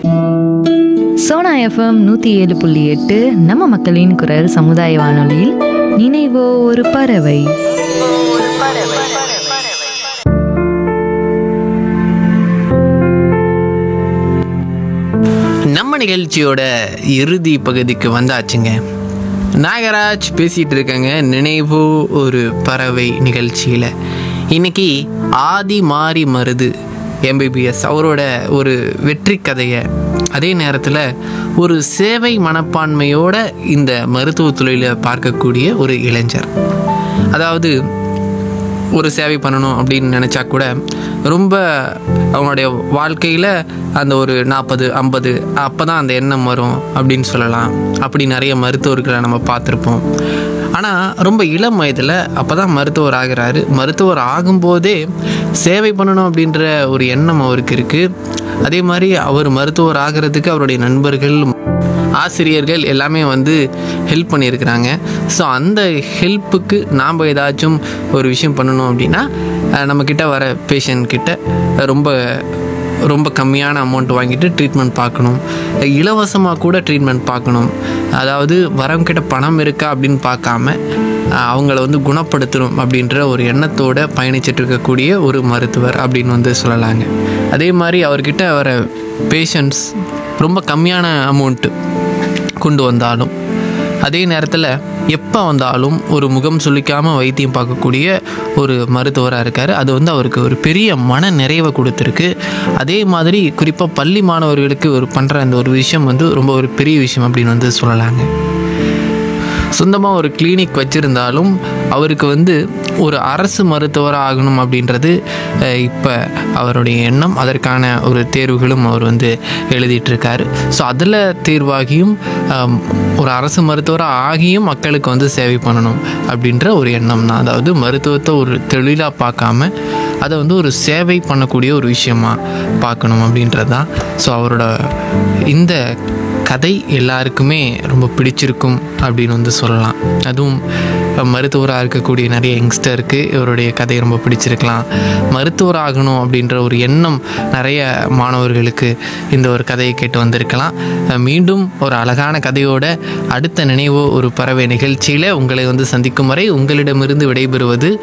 Sona FM நூற்றி ஏழு புள்ளி எட்டு நம்ம மக்களின் குரல் சமுதாய வானொலியில் நினைவோ ஒரு பறவை நம்ம நிகழ்ச்சியோட இறுதி பகுதிக்கு வந்தாச்சுங்க நாகராஜ் பேசிகிட்டு இருக்கேங்க நினைவு ஒரு பறவை நிகழ்ச்சியில் இன்னைக்கு ஆதி மாறி மருது எம்பிபிஎஸ் அவரோட ஒரு வெற்றி கதையை அதே நேரத்தில் ஒரு சேவை மனப்பான்மையோட இந்த மருத்துவ தொழிலை பார்க்கக்கூடிய ஒரு இளைஞர் அதாவது ஒரு சேவை பண்ணணும் அப்படின்னு நினச்சா கூட ரொம்ப அவங்களுடைய வாழ்க்கையில் அந்த ஒரு நாற்பது ஐம்பது அப்போ தான் அந்த எண்ணம் வரும் அப்படின்னு சொல்லலாம் அப்படி நிறைய மருத்துவர்களை நம்ம பார்த்துருப்போம் ஆனால் ரொம்ப இளம் வயதில் அப்போ தான் மருத்துவர் ஆகிறாரு மருத்துவர் ஆகும்போதே சேவை பண்ணணும் அப்படின்ற ஒரு எண்ணம் அவருக்கு இருக்குது அதே மாதிரி அவர் மருத்துவர் ஆகிறதுக்கு அவருடைய நண்பர்கள் ஆசிரியர்கள் எல்லாமே வந்து ஹெல்ப் பண்ணியிருக்கிறாங்க ஸோ அந்த ஹெல்ப்புக்கு நாம் ஏதாச்சும் ஒரு விஷயம் பண்ணணும் அப்படின்னா அஹ், நம்மக்கிட்ட வர பேஷண்ட் கிட்ட ரொம்ப ரொம்ப கம்மியான அமௌண்ட் வாங்கிட்டு ட்ரீட்மெண்ட் பார்க்கணும் இலவசமாக கூட ட்ரீட்மெண்ட் பார்க்கணும் அதாவது வரவங்கிட்ட பணம் இருக்கா அப்படின்னு பார்க்காம அஹ், அவங்கள வந்து குணப்படுத்தணும் அப்படின்ற ஒரு எண்ணத்தோட பயணிச்சுட்டு இருக்கக்கூடிய ஒரு மருத்துவர் அப்படின்னு வந்து சொல்லலாங்க அதே மாதிரி அவர்கிட்ட வர பேஷண்ட்ஸ் ரொம்ப கம்மியான அமௌண்ட்டு கொண்டு வந்தாலும் அதே நேரத்தில் எப்போ வந்தாலும் ஒரு முகம் சுளிக்காமல் வைத்தியம் பார்க்கக்கூடிய ஒரு மருத்துவராக இருக்கார் அது வந்து அவருக்கு ஒரு பெரிய மன நிறைவை கொடுத்துருக்கு அதே மாதிரி குறிப்பாக பள்ளி மாணவர்களுக்கு ஒரு பண்ணுற அந்த ஒரு விஷயம் வந்து ரொம்ப ஒரு பெரிய விஷயம் அப்படின்னு வந்து சொல்லலாங்க சொந்தமாக ஒரு கிளினிக் வச்சுருந்தாலும் அவருக்கு வந்து ஒரு அரசு மருத்துவராக ஆகணும் அப்படின்றது இப்போ அவருடைய எண்ணம் அதற்கான ஒரு தேர்வுகளும் அவர் வந்து எழுதிட்டுருக்காரு ஸோ அதில் தேர்வாகியும் ஆம், ஒரு அரசு மருத்துவராக ஆகியும் மக்களுக்கு வந்து சேவை பண்ணணும் அப்படின்ற ஒரு எண்ணம் தான் அதாவது மருத்துவத்தை ஒரு தொழிலாக பார்க்காம அதை வந்து ஒரு சேவை பண்ணக்கூடிய ஒரு விஷயமா பார்க்கணும் அப்படின்றது தான் ஸோ அவரோட இந்த கதை எல்லாருக்குமே ரொம்ப பிடிச்சிருக்கும் அப்படின்னு வந்து சொல்லலாம் அதுவும் மருத்துவராக இருக்கக்கூடிய நிறைய யங்ஸ்டருக்கு இவருடைய கதை ரொம்ப பிடிச்சிருக்கலாம் மருத்துவர் ஆகணும் அப்படின்ற ஒரு எண்ணம் நிறைய மாணவர்களுக்கு இந்த ஒரு கதையை கேட்டு வந்திருக்கலாம் மீண்டும் ஒரு அழகான கதையோட அடுத்த நினைவோ ஒரு பறவை நிகழ்ச்சியில் உங்களை வந்து சந்திக்கும் வரை உங்களிடமிருந்து விடைபெறுவது